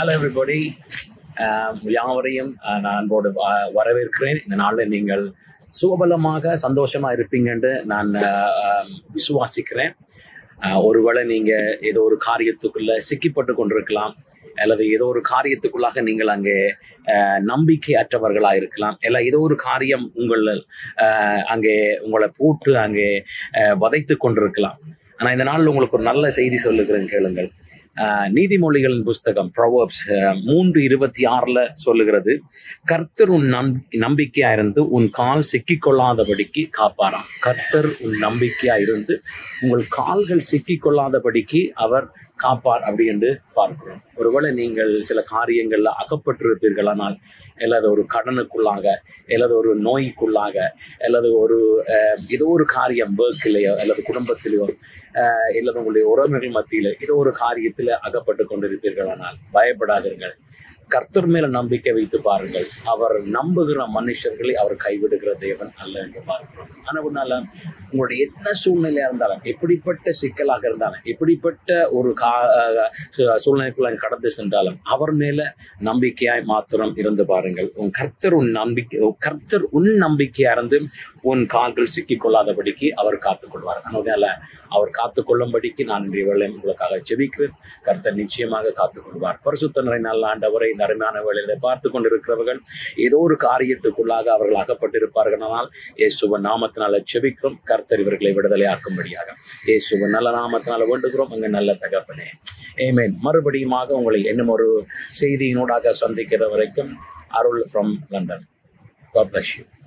Hello everybody யாவரையும் அஹ், நான் அன்போடு வ- வரவேற்கிறேன் இந்த நாளில் நீங்கள் சுகபலமாக சந்தோஷமா இருப்பீங்கன்னு நான் அஹ், அஹ், விசுவாசிக்கிறேன் அஹ், ஒருவேளை நீங்க ஏதோ ஒரு காரியத்துக்குள்ள சிக்கிப்பட்டு கொண்டிருக்கலாம் அல்லது ஏதோ ஒரு காரியத்துக்குள்ளாக நீங்கள் அங்கே அஹ், நம்பிக்கை அற்றவர்களாக இருக்கலாம் இல்லை ஏதோ ஒரு காரியம் உங்கள் அஹ், அங்கே உங்களை போட்டு அங்கே அஹ், வதைத்து கொண்டிருக்கலாம் ஆனால் இந்த நாளில் உங்களுக்கு ஒரு நல்ல செய்தி சொல்லுகிறேன் கேளுங்கள் ஆஹ் நீதிமொழிகளின் புஸ்தகம் ப்ரொவர்ப்ஸ் மூன்று இருபத்தி ஆறுல சொல்லுகிறது கர்த்தர் உன் நம் நம்பிக்கையா இருந்து உன் கால் சிக்கிக்கொள்ளாதபடிக்கு காப்பாராம் கர்த்தர் உன் நம்பிக்கையா இருந்து உங்கள் கால்கள் சிக்கிக்கொள்ளாதபடிக்கு அவர் காப்பார் அப்படி என்று பார்க்கிறோம் ஒருவேளை நீங்கள் சில காரியங்கள்ல அகப்பட்டிருப்பீர்களானால் அல்லது ஒரு கடனுக்குள்ளாக அல்லது ஒரு நோய்க்குள்ளாக அல்லது ஒரு அஹ், ஏதோ ஒரு காரியம் ஒர்க்கிலேயோ அல்லது குடும்பத்திலேயோ அஹ், அல்லது உங்களுடைய உறவினர்கள் மத்தியில ஏதோ ஒரு காரியத்தில் அகப்பட்டு கொண்டிருப்பீர்களானால் பயப்படாதீர்கள் கர்த்தர் மேல நம்பிக்கை வைத்து பாருங்கள் அவர் நம்புகிற மனுஷர்களை அவர் கைவிடுகிற தேவன் அல்ல என்று பார்க்கிறோம் ஆனால் உங்களுடைய என்ன சூழ்நிலையா இருந்தாலும் எப்படிப்பட்ட சிக்கலாக இருந்தாலும் எப்படிப்பட்ட ஒரு கா அஹ், சூ- சூழ்நிலைக்குள்ள கடந்து சென்றாலும் அவர் மேல நம்பிக்கையாய் மாத்திரம் இருந்து பாருங்கள் உன் கர்த்தர் உன் நம்பிக்கை உன் கர்த்தர் உன் நம்பிக்கையா இருந்து உன் கால்கள் சிக்கிக் கொள்ளாதபடிக்கு அவர் காத்துக்கொள்வார் அதனால அவர் காத்துக்கொள்ளும்படிக்கு நான் இன்றைய வேளை உங்களுக்காக ஜெபிக்கிறேன் கர்த்தர் நிச்சயமாக காத்துக்கொள்வார் பரிசுத்த நிறை நல்ல ஆண்டவரை இந்த அருமையான வேளையில பார்த்து கொண்டிருக்கிறவர்கள் ஏதோ ஒரு காரியத்துக்குள்ளாக அவர்கள் அகப்பட்டிருப்பார்களானால் இயேசுவன் நாமத்தினால ஜெபிக்கிறோம் கர்த்தர் இவர்களை விடுதலை ஆக்கும்படியாக இயேசுவன் நல்ல நாமத்தினால வேண்டுகிறோம் அங்க நல்ல தகப்பனே ஏமேன் மறுபடியுமாக உங்களை இன்னும் ஒரு செய்தியினூடாக சந்திக்கிற வரைக்கும் Arul from London God bless you.